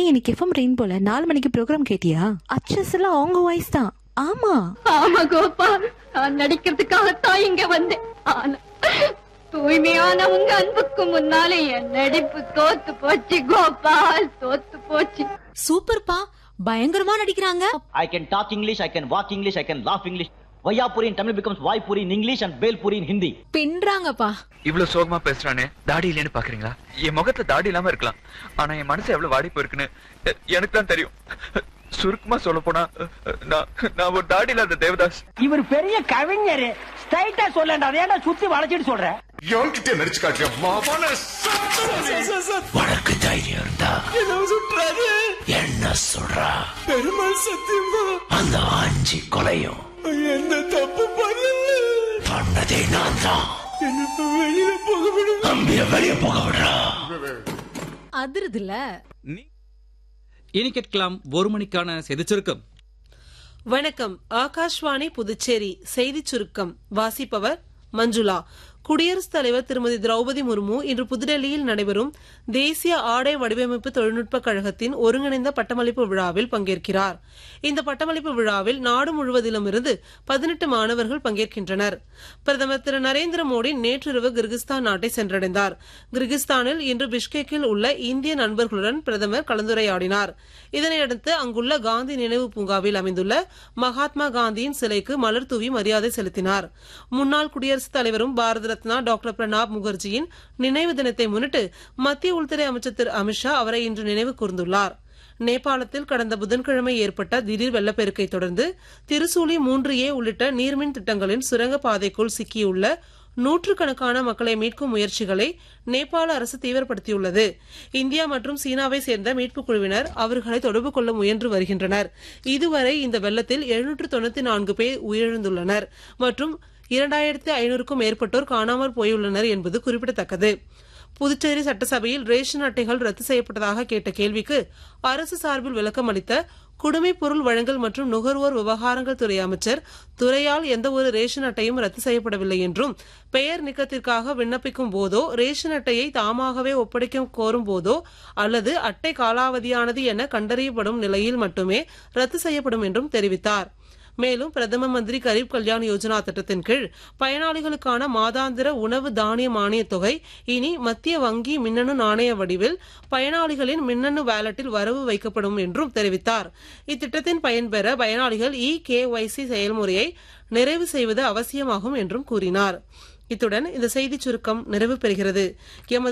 இன்னைக்கு FM rain போல நாலு மணிக்கு ப்ரோக்ராம் கேட்டியா அச்சஸ் எல்லாம் அவங்க வாய்ஸ் தான் ஆமா ஆமா கோபா நான் நடிக்கிறதுக்காகத்தான் இங்க வந்தேன் ஆனா தூய்மையான உங்க அன்புக்கு முன்னாலே என் நடிப்பு தோத்து போச்சு கோபால் தோத்து போச்சு சூப்பர்ப்பா பயங்கரமா நடிக்கிறாங்க I can talk English, I can walk English, I can laugh English. Vayapuri in Tamil becomes Vaipuri in English and Belpuri in Hindi. பின்றாங்கப்பா இவ்வளவு சோகமா பேசுறானே தாடி இல்லைன்னு பாக்குறீங்களா என் முகத்துல தாடி இல்லாம இருக்கலாம் ஆனா என் மனசு எவ்வளவு வாடி போயிருக்குன்னு எ- எனக்கு தான் தெரியும் சுருக்கமா சொல்ல போனா நான் நான் ஒரு தாடி இல்லாத தேவதாஸ் இவர் பெரிய கவிஞர் ஸ்ட்ரைட்டா சொல்லண்டா ஏன்டா சுத்தி வளைச்சிட்டு சொல்ற எவன்கிட்ட நடிச்சு காட்டியா மாவான உனக்கு தைரியம் இருந்தா என்ன சொல்றா பெருமாள் சத்தியமா அந்த ஆஞ்சி கொலையும் என்ன தப்பு பண்ணதே நான் தான் வெளியில போக விடு அம்பிய வெளிய போக விடுறா அதிருதுல இனி கேட்கலாம் ஒரு மணிக்கான செய்திச் சுருக்கம் வணக்கம் ஆகாஷ்வாணி புதுச்சேரி செய்திச் சுருக்கம் வாசிப்பவர் மஞ்சுளா குடியரசுத் தலைவர் திருமதி திரௌபதி முர்மு இன்று புதுடெல்லியில் நடைபெறும் தேசிய ஆடை வடிவமைப்பு தொழில்நுட்ப கழகத்தின் ஒருங்கிணைந்த பட்டமளிப்பு விழாவில் பங்கேற்கிறார் இந்த பட்டமளிப்பு விழாவில் நாடு முழுவதிலும் இருந்து பதினெட்டு மாணவர்கள் பங்கேற்கின்றனர் பிரதமர் திரு நரேந்திர மோடி நேற்றிரவு கிர்கிஸ்தான் நாட்டை சென்றடைந்தார் கிர்கிஸ்தானில் இன்று பிஷ்கெக்கில் உள்ள இந்திய நண்பர்களுடன் பிரதமர் கலந்துரையாடினார் இதனையடுத்து அங்குள்ள காந்தி நினைவு பூங்காவில் அமைந்துள்ள மகாத்மா காந்தியின் சிலைக்கு மலர் தூவி மரியாதை செலுத்தினார் முன்னாள் குடியரசுத் தலைவரும் பாரத ரத்னா டாக்டர் பிரணாப் முகர்ஜியின் நினைவு தினத்தை முன்னிட்டு மத்திய உள்துறை அமைச்சர் திரு அமித்ஷா அவரை இன்று நினைவு கூர்ந்துள்ளார் நேபாளத்தில் கடந்த புதன்கிழமை ஏற்பட்ட திடீர் வெள்ளப்பெருக்கை தொடர்ந்து திருசூலி மூன்று ஏ உள்ளிட்ட நீர்மின் திட்டங்களின் சுரங்க பாதைக்குள் சிக்கியுள்ள நூற்றுக்கணக்கான மக்களை மீட்கும் முயற்சிகளை நேபாள அரசு தீவிரப்படுத்தியுள்ளது இந்தியா மற்றும் சீனாவை சேர்ந்த மீட்புக் குழுவினர் அவர்களை தொடர்பு கொள்ள முயன்று வருகின்றனர் இதுவரை இந்த வெள்ளத்தில் எழுநூற்று தொண்ணூத்தி நான்கு பேர் உயிரிழந்துள்ளனர் மற்றும் இரண்டாயிரத்தி ஐநூறுக்கும் மேற்பட்டோர் காணாமல் போயுள்ளனர் என்பது குறிப்பிடத்தக்கது புதுச்சேரி சட்டசபையில் ரேஷன் அட்டைகள் ரத்து செய்யப்பட்டதாக கேட்ட கேள்விக்கு அரசு சார்பில் விளக்கம் அளித்த குடிமைப் பொருள் வழங்கல் மற்றும் நுகர்வோர் விவகாரங்கள் துறை அமைச்சர் துறையால் எந்த ஒரு ரேஷன் அட்டையும் ரத்து செய்யப்படவில்லை என்றும் பெயர் நீக்கத்திற்காக விண்ணப்பிக்கும் போதோ ரேஷன் அட்டையை தாமாகவே ஒப்படைக்க கோரும் போதோ அல்லது அட்டை காலாவதியானது என கண்டறியப்படும் நிலையில் மட்டுமே ரத்து செய்யப்படும் என்றும் தெரிவித்தார் மேலும் பிரதம மந்திரி கரீப் கல்யாண் யோஜனா திட்டத்தின் கீழ் பயனாளிகளுக்கான மாதாந்திர உணவு தானிய மானியத் தொகை இனி மத்திய வங்கி மின்னணு நாணய வடிவில் பயனாளிகளின் மின்னணு வேலட்டில் வரவு வைக்கப்படும் என்றும் தெரிவித்தார் இத்திட்டத்தின் பயன்பெற பயனாளிகள் இ கேஒய்சி செயல்முறையை நிறைவு செய்வது அவசியமாகும் என்றும் கூறினார் இத்துடன் இந்த செய்திச் சுருக்கம் நிறைவு பெறுகிறது எமது